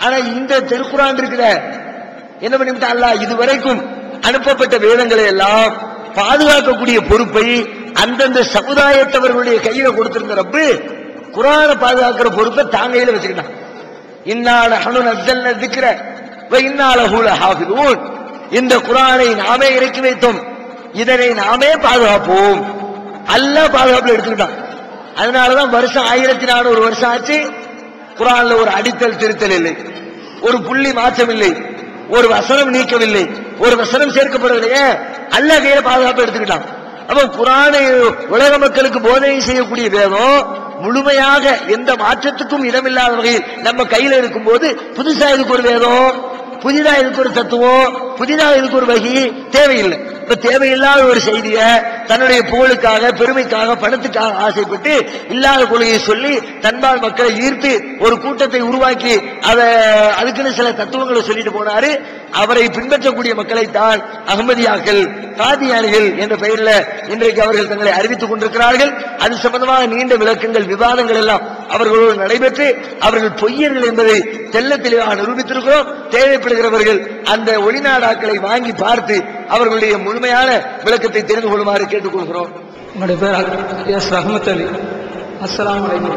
ஆனா இந்த திருக்குறான் இருக்குத என்ன பண்ணிவிட்டா அல்லாஹ் இதுவரைக்கும் அனுப்பப்பட்ட வேதங்களை எல்லாம் பாதுகாக்கக்கூடிய பொறுப்பை அந்தந்த சமுதாயத்தவர்களுடைய கையில கொடுத்திருந்த ரப்பு குரானை பாதுகாக்கிற பொறுப்பை தாங்க கையில வச்சுக்கிட்டான் இன்னால ஹனு நஸ்ஸல்ன திக்ர வ இன்னால ஹுல ஹாஃபிதூன் இந்த குரானை நாமே இறக்கி வைத்தோம் இதனை நாமே பாதுகாப்போம் அல்லாஹ் பாதுகாப்புல எடுத்துக்கிட்டான் அதனாலதான் வருஷம் ஆயிரத்தி நானூறு வருஷம் ஆச்சு குரான்ல ஒரு அடித்தல் திருத்தல் இல்லை ஒரு புள்ளி மாற்றம் இல்லை ஒரு வசனம் நீக்கவில்லை ஒரு வசனம் சேர்க்கப்படவில்லையே அல்லாஹ் கையில பாதுகாப்பு எடுத்துக்கிட்டான் அப்ப குரானை உலக மக்களுக்கு போதனை செய்யக்கூடிய வேதம் முழுமையாக எந்த மாற்றத்துக்கும் இடமில்லாத வகையில் நம்ம கையில இருக்கும்போது புதுசா இதுக்கு ஒரு வேதம் புதிதா இதுக்கு ஒரு தத்துவம் புதிதா இதுக்கு ஒரு வகி தேவையில்லை இப்ப தேவையில்லாத ஒரு செய்திய தன்னுடைய புகழுக்காக பெருமைக்காக பணத்துக்காக ஆசைப்பட்டு இல்லாத கொள்கையை சொல்லி தன்பால் மக்களை ஈர்த்து ஒரு கூட்டத்தை உருவாக்கி அத அதுக்குன்னு சில தத்துவங்களை சொல்லிட்டு போனாரு அவரை பின்பற்றக்கூடிய மக்களை தான் அகமதியாக்கள் காதியானிகள் என்ற பெயர்ல இன்றைக்கு அவர்கள் தங்களை அறிவித்துக் கொண்டிருக்கிறார்கள் அது சம்பந்தமாக நீண்ட விளக்கங்கள் விவாதங்கள் எல்லாம் அவர்களோடு நடைபெற்று அவர்கள் பொய்யர்கள் என்பதை தெல்ல தெளிவாக நிரூபித்திருக்கிறோம் தேவைப்படுகிறவர்கள் அந்த ஒளிநாடாக்களை வாங்கி பார்த்து அவர்களுடைய முழுமையான விளக்கத்தை தெரிந்து கொள்ளுமாறு கேட்டுக்கொள்கிறோம் என்னுடைய பேர் எஸ் ரஹமத் அலி அஸ்ஸலாமு அலைக்கும்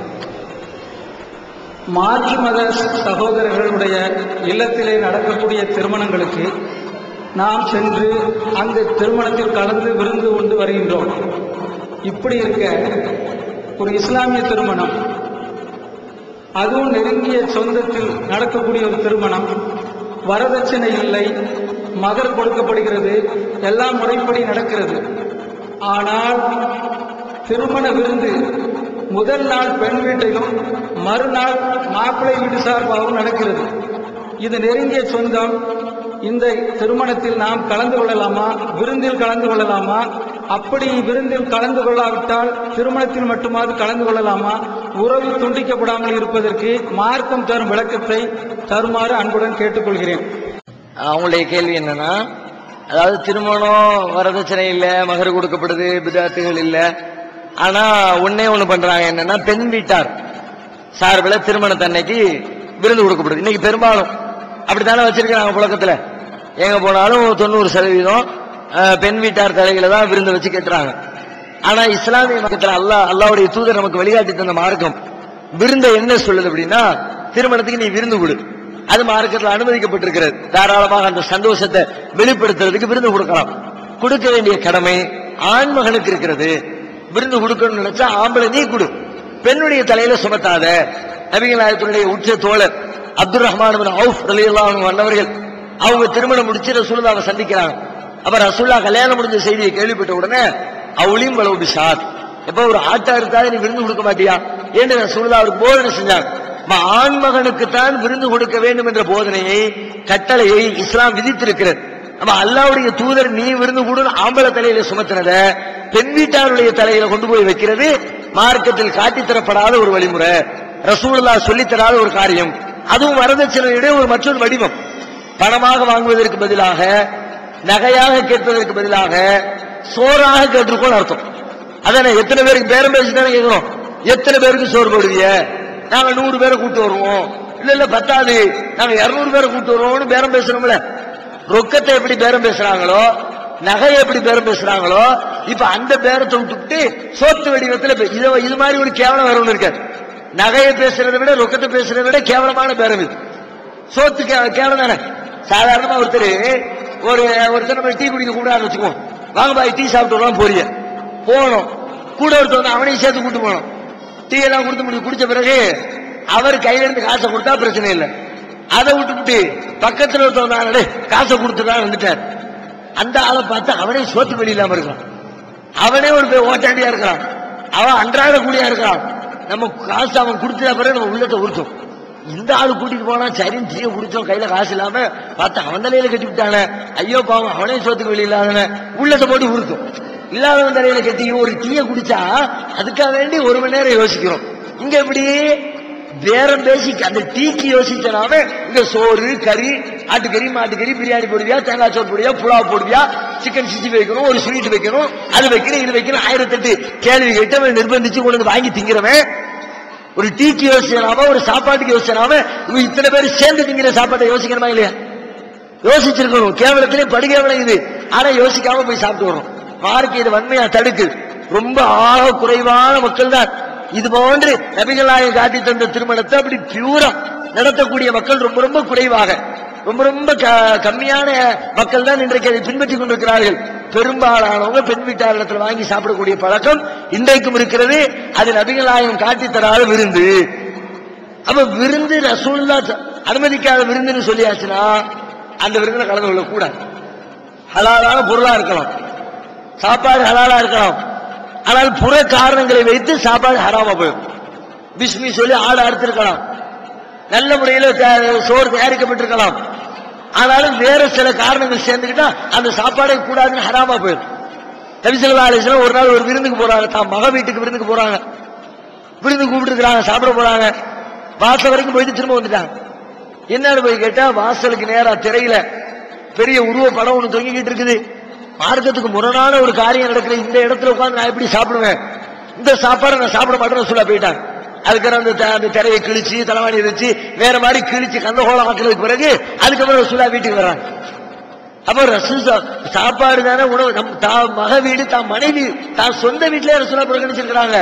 மாற்று மத சகோதரர்களுடைய இல்லத்திலே நடக்கக்கூடிய திருமணங்களுக்கு நாம் சென்று அங்கு திருமணத்தில் கலந்து விருந்து உண்டு வருகின்றோம் இப்படி இருக்க ஒரு இஸ்லாமிய திருமணம் அதுவும் நெருங்கிய சொந்தத்தில் நடக்கக்கூடிய ஒரு திருமணம் வரதட்சணை இல்லை மகர் கொடுக்கப்படுகிறது எல்லாம் முறைப்படி நடக்கிறது ஆனால் திருமண விருந்து முதல் நாள் பெண் வீட்டிலும் மறுநாள் மாப்பிள்ளை வீட்டு சார்பாகவும் நடக்கிறது இது நெருங்கிய சொந்தம் இந்த திருமணத்தில் நாம் கலந்து கொள்ளலாமா விருந்தில் கலந்து கொள்ளலாமா அப்படி விருந்தில் கலந்து கொள்ளாவிட்டால் திருமணத்தில் மட்டுமாவது கலந்து கொள்ளலாமா உறவு துண்டிக்கப்படாமல் இருப்பதற்கு மார்க்கம் தரும் விளக்கத்தை தருமாறு அன்புடன் கேட்டுக்கொள்கிறேன் அவங்களுடைய கேள்வி என்னன்னா அதாவது திருமணம் வரதட்சணை இல்ல மகர் கொடுக்கப்படுது பிதாத்துகள் இல்ல ஆனா ஒன்னே ஒண்ணு பண்றாங்க என்னன்னா பெண் வீட்டார் சார்பில் திருமணத்தன்னைக்கு விருந்து கொடுக்கப்படுது இன்னைக்கு பெரும்பாலும் அப்படித்தானே வச்சிருக்கிறாங்க புழக்கத்துல எங்க போனாலும் தொண்ணூறு சதவீதம் அஹ், பெண் வீட்டார் தலைகளை தான் விருந்து வச்சு கேட்டுறாங்க ஆனா இஸ்லாமிய மார்க்கத்துல அல்லாஹ் அல்லாவுடைய தூதர் நமக்கு வழிகாட்டி தந்த மார்க்கம் விருந்தை என்ன சொல்லுது அப்படின்னா திருமணத்துக்கு நீ விருந்து கொடு அது மார்க்கத்தில் அனுமதிக்கப்பட்டிருக்கிறது தாராளமாக அந்த சந்தோஷத்தை வெளிப்படுத்துறதுக்கு விருந்து கொடுக்கலாம் கொடுக்க வேண்டிய கடமை ஆண்மகனுக்கு இருக்கிறது விருந்து கொடுக்கணும்னு நினைச்சா ஆம்பளை நீ கொடு பெண்ணுடைய தலையில சுமத்தாத நபிகள் நாயகத்தினுடைய உச்ச தோழர் அப்துல் ரஹ்மான் பின் அவுஃப் ரலியல்லாஹு அன்ஹு வந்தவர்கள் அவங்க திருமணம் முடிச்சு ரசூலுல்லாவை சந்திக்கிறாங்க அப்ப ரசூல்லா கல்யாணம் முடிஞ்ச செய்தியை கேள்விப்பட்ட உடனே அவளையும் வளவு பிஷாத் எப்ப ஒரு ஆட்டா இருக்காது நீ விருந்து கொடுக்க மாட்டியா என்று ரசூலுல்லா அவருக்கு போதனை செஞ்சாங்க அம்மா, ஆண்மகனுக்கு தான் விருந்து கொடுக்க வேண்டும் என்ற போதனையை கட்டளையை இஸ்லாம் விதித்திருக்கிறது நம்ம அல்லாவுடைய தூதர் நீ விருந்து கூட ஆம்பளை தலையில சுமத்தினத பெண் வீட்டாருடைய தலையில கொண்டு போய் வைக்கிறது மார்க்கத்தில் காட்டித் தரப்படாத ஒரு வழிமுறை ரசூலுல்லா சொல்லித் தராத ஒரு காரியம் அதுவும் வரதட்சணையுடைய ஒரு மற்றொரு வடிவம் பணமாக வாங்குவதற்கு பதிலாக நகையாக கேட்பதற்கு பதிலாக சோறாக கேட்டிருக்கோம் அர்த்தம் அதானே எத்தனை பேருக்கு பேரம் பேசி தானே கேட்கிறோம் எத்தனை பேருக்கு சோறு போடுவீங்க நாங்க நூறு பேரை கூட்டு வருவோம் இல்ல இல்ல பத்தாது நாங்க இருநூறு பேரை கூட்டு வருவோம்னு பேரம் பேசுறோம்ல ரொக்கத்தை எப்படி பேரம் பேசுறாங்களோ நகையை எப்படி பேரம் பேசுறாங்களோ இப்ப அந்த பேரத்தை விட்டுவிட்டு சோத்து வடிவத்துல பே- இது இது மாதிரி ஒரு கேவலம் வேற ஒண்ணு இருக்காது நகையை பேசுறதை விட ரொக்கத்தை பேசுறதை விட கேவலமான பேரம் இது சோத்து கே- கேவலம் தானே சாதாரணமா ஒருத்தர் ஒரு ஒருத்தர் நம்ம டீ குடிக்க கூடாது வச்சுக்குவோம் வாங்க பாய் டீ சாப்பிட்டு வரலாம் போறீங்க போனோம் கூட ஒருத்தர் வந்து அவனையும் சேர்த்து கூட்டு போனோம் டீ எல்லாம் கொடுத்து முடிச்சு குடிச்ச பிறகு அவர் கையில இருந்து காசை கொடுத்தா பிரச்சனை இல்லை அதை விட்டுவிட்டு பக்கத்துல ஒருத்தர் வந்தாங்க காசை கொடுத்துதான் வந்துட்டார் அந்த ஆளை பார்த்து அவனே சோத்து வெளி இல்லாம இருக்கான் அவனே ஒரு பே- ஓட்டாண்டியா இருக்கிறான் அவன் அன்றாட கூலியா இருக்கிறான் நம்ம காசு அவன் கொடுத்த பிறகு நம்ம உள்ளத்தை உறுத்தும் இந்த ஆளு கூட்டிட்டு போனா சரின்னு டீயை குடிச்சோம் கையில காசு இல்லாம பார்த்து அவன் தலையில கட்டி விட்டானே ஐயோ பாவம் அவனே சோத்துக்கு வெளி இல்லாதன உள்ளத்தை போட்டு உறுத்தும் இல்லாதவன் தலையில கட்டி ஒரு டீயை குடிச்சா அதுக்காக வேண்டி ஒரு மணி நேரம் யோசிக்கிறோம் இங்க எப்படி பேரம் பேசி அந்த டீக்கு யோசிச்சனாவே இங்க சோறு கறி ஆட்டுக்கறி மாட்டுக்கறி பிரியாணி போடுவியா தேங்காய் சோறு போடுவியா புலாவ் போடுவியா சிக்கன் சிக்ஸ்டி வைக்கணும் ஒரு ஸ்வீட் வைக்கணும் அது வைக்கணும் இது வைக்கணும் ஆயிரத்தெட்டு கேள்வி கேட்டு அவன் நிர்பந்திச்சு கொண்டு வந்து வாங்கி திங்கிறவன் ஒரு டீக்கு யோசிக்கிறாம ஒரு சாப்பாட்டுக்கு யோசிக்கிறாம இவங்க இத்தனை பேர் சேர்ந்து திங்கிற சாப்பாட்டை யோசிக்கணுமா இல்லையா யோசிச்சிருக்கணும் கேவலத்திலே படுகேவலம் இது ஆனா யோசிக்காம போய் சாப்பிட்டு வரும் மார்க்கு இது வன்மையா தடுக்கு ரொம்ப ஆக குறைவான மக்கள் தான் இது போன்று நபிகளாய காட்டி தந்த திருமணத்தை அப்படி பியூரா நடத்தக்கூடிய மக்கள் ரொம்ப ரொம்ப குறைவாக ரொம்ப ரொம்ப க- கம்மியான மக்கள் தான் இன்றைக்கு அதை பின்பற்றிக் கொண்டிருக்கிறார்கள் பெரும்பாலானவங்க பெண் வீட்டாரிடத்தில் வாங்கி சாப்பிடக்கூடிய பழக்கம் இன்றைக்கும் இருக்கிறது அது நபிகளாயம் காட்டி தராத விருந்து அப்ப விருந்து ரசூல்லா அனுமதிக்காத விருந்துன்னு சொல்லியாச்சுன்னா அந்த விருந்துல கலந்து கொள்ள கூடாது ஹலாலான பொருளா இருக்கலாம் சாப்பாடு ஹலாலா இருக்கலாம் ஆனால் புற காரணங்களை வைத்து சாப்பாடு ஹராமா போயிடும் பிஸ்மி சொல்லி ஆடு அறுத்திருக்கலாம் நல்ல முறையில் தயா- சோறு தயாரிக்கப்பட்டிருக்கலாம் ஆனாலும் வேற சில காரணங்கள் சேர்ந்துக்கிட்டா அந்த சாப்பாடே கூடாதுன்னு ஹராமா போயிடும் நபிசல்லா அலிஸ்லாம் ஒரு நாள் ஒரு விருந்துக்கு போறாங்க தான் மக வீட்டுக்கு விருந்துக்கு போறாங்க விருந்து கூப்பிட்டு சாப்பிட போறாங்க வாசல் வரைக்கும் போயிட்டு திரும்ப வந்துட்டாங்க என்னன்னு போய் கேட்டா வாசலுக்கு நேரா திரையில பெரிய உருவ படம் ஒண்ணு தொங்கிக்கிட்டு இருக்குது மார்க்கத்துக்கு முரணான ஒரு காரியம் நடக்கிற இந்த இடத்துல உட்கார்ந்து நான் எப்படி சாப்பிடுவேன் இந்த சாப்பாடை நான் சாப்பிட மாட்டேன்னு சொல்ல போயிட்டாங்க அதுக்கப்புறம் அந்த த- அந்த திரையை கிழிச்சு தலைவாணி வச்சு வேற மாதிரி கிழிச்சு கந்தகோலம் ஆக்குறதுக்கு பிறகு அதுக்கப்புறம் ரசூலா வீட்டுக்கு வர்றாங்க அப்ப ரசூ சா- சாப்பாடு தானே உணவு நம் தான் மக வீடு தான் மனைவி தான் சொந்த வீட்டிலே ரசூலா புறக்கணிச்சிருக்கிறாங்க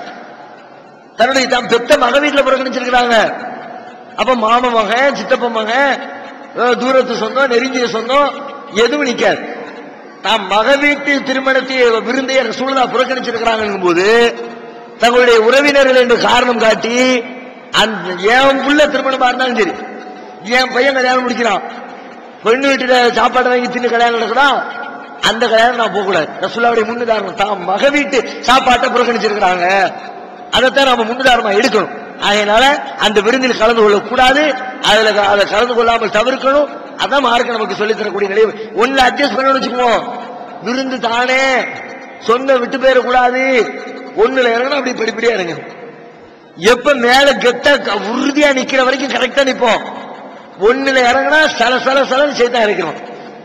தன்னுடைய தாம் பெத்த மக வீட்டுல புறக்கணிச்சிருக்கிறாங்க அப்ப மாம மகன் சித்தப்ப மகன் அஹ், தூரத்து சொந்தம் நெருங்கிய சொந்தம் எதுவும் நிக்காது தாம் மக வீட்டு திருமணத்தை விருந்தைய சூழலா புறக்கணிச்சிருக்கிறாங்க போது தங்களுடைய உறவினர்கள் என்று காரணம் காட்டி அந்த என் புள்ள திருமணமா இருந்தாலும் சரி என் பையன் கல்யாணம் முடிக்கிறான் பெண்ணு வீட்டுல சாப்பாடு வாங்கி தின்னு கல்யாணம் நடக்குதா அந்த கல்யாணம் நான் போக கூடாது ரசூல்லாவுடைய முன்னுதாரணம் தாம் மக வீட்டு சாப்பாட்டை புறக்கணிச்சிருக்கிறாங்க அதைத்தான் நம்ம முன்னுதாரணமா எடுக்கணும் அதனால அந்த விருந்தில் கலந்து கொள்ள கூடாது அதுல க- அதை கலந்து கொள்ளாமல் தவிர்க்கணும் அதான் மார்க்க நமக்கு சொல்லித் தரக்கூடிய நிலை ஒண்ணு அட்ஜஸ்ட் பண்ண வச்சுக்குவோம் விருந்து தானே சொந்த விட்டு போயிடக்கூடாது ஒண்ணுல இறங்கணும் அப்படி படிப்படியா இறங்க எப்ப மேல கெட்ட க- உறுதியா நிக்கிற வரைக்கும் கரெக்டா நிப்போம் ஒண்ணுல இறங்கினா சல சல சலன்னு செய்தான் இருக்கிறோம்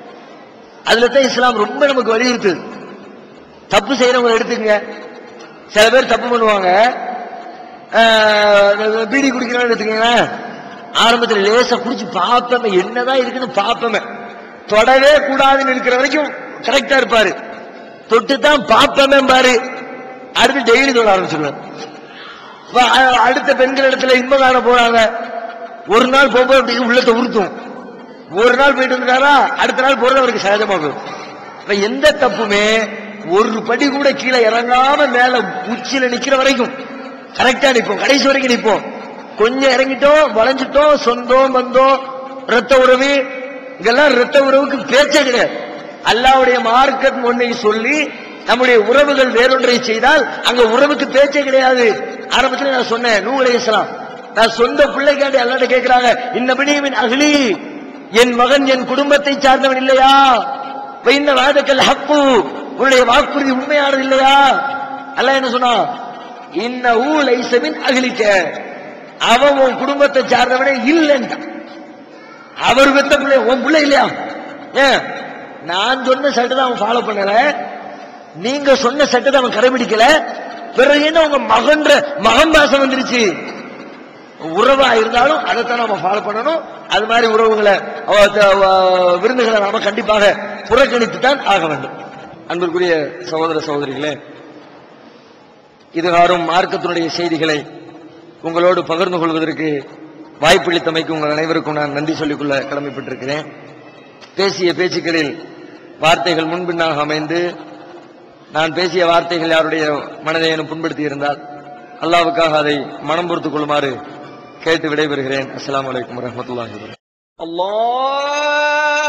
அதுல தான் இஸ்லாம் ரொம்ப நமக்கு வலியுறுத்துது தப்பு செய்யறவங்க எடுத்துங்க சில பேர் தப்பு பண்ணுவாங்க ஆஹ், பீடி குடிக்கிறவங்க எடுத்துக்கங்க ஆரம்பத்துல லேசா குடிச்சு பார்ப்பமே என்னதான் இருக்குன்னு பார்ப்பமே தொடவே கூடாதுன்னு இருக்கிற வரைக்கும் கரெக்டா இருப்பாரு தொட்டு தான் பார்ப்பமே பாரு அடுத்து டெய்லி தொட ஆரம்பிச்சிருவாரு இப்ப, அ- அடுத்த பெண்கள் இடத்துல இன்பம் காண போறாங்க ஒரு நாள் போகும்போது அப்படி உள்ளத்தை உறுத்தும் ஒரு நாள் போயிட்டு வந்துட்டாரா அடுத்த நாள் போறது அவருக்கு சகஜமா போகும் இப்ப எந்த தப்புமே ஒரு படி கூட கீழே இறங்காம மேல உச்சியில நிக்கிற வரைக்கும் கரெக்டா நிப்போம் கடைசி வரைக்கும் நிப்போம் கொஞ்சம் இறங்கிட்டோம் வளைஞ்சிட்டோம் சொந்தம் பந்தம் ரத்த உறவு இதெல்லாம் ரத்த உறவுக்கு பேச்சே கிடையாது அல்லாவுடைய மார்க்கம் ஒன்றை சொல்லி நம்முடைய உறவுகள் வேறொன்றை செய்தால் அங்க உறவுக்கு பேச்சே கிடையாது ஆரம்பத்துல நான் சொன்னேன் நூ அலைஹிஸ்ஸலாம் நான் சொந்த பிள்ளைக்காண்டி அல்லாட்ட கேட்கிறாங்க இன்னபடி மின் அகலி என் மகன் என் குடும்பத்தை சார்ந்தவன் இல்லையா வைந்த வாதக்கல் ஹப்பு உன்னுடைய வாக்குறுதி உண்மையானது இல்லையா அல்லாஹ் என்ன சொன்னா இன்ன ஊலை செமின் அகலிக்க அவன் உன் குடும்பத்தை சார்ந்தவனே இல்லைன்றான் அவர் பெத்த பிள்ளை உன் பிள்ளை இல்லையா ஏன் நான் சொன்ன சட்டத்தை அவன் ஃபாலோ பண்ணல நீங்க சொன்ன சட்டத்தை அவன் கடைபிடிக்கல பிறகு என்ன உங்க மகன்ற மகன் பாசம் வந்துருச்சு உறவா இருந்தாலும் அதைத்தான் நாம ஃபாலோ பண்ணணும் அது மாதிரி உறவுகளை அவ- த- வ- விருந்துகளை நாம கண்டிப்பாக புறக்கணித்து தான் ஆக வேண்டும் அன்பிற்குரிய சகோதர சகோதரிகளே இதுகாரும் மார்க்கத்தினுடைய செய்திகளை உங்களோடு பகிர்ந்து கொள்வதற்கு வாய்ப்பளித்தமைக்கு உங்கள் அனைவருக்கும் நான் நன்றி சொல்லிக்கொள்ள கடமைப்பட்டிருக்கிறேன் பேசிய பேச்சுக்களில் வார்த்தைகள் முன்பின்னாக அமைந்து நான் பேசிய வார்த்தைகள் யாருடைய மனதையேனும் புண்படுத்தி இருந்தால் அல்லாவுக்காக அதை மனம் பொறுத்துக் கொள்ளுமாறு கேட்டு விடைபெறுகிறேன் அஸ்ஸலாமு அலைக்கும் வரஹ்மத்துல்லாஹி வபரகாத்துஹு الله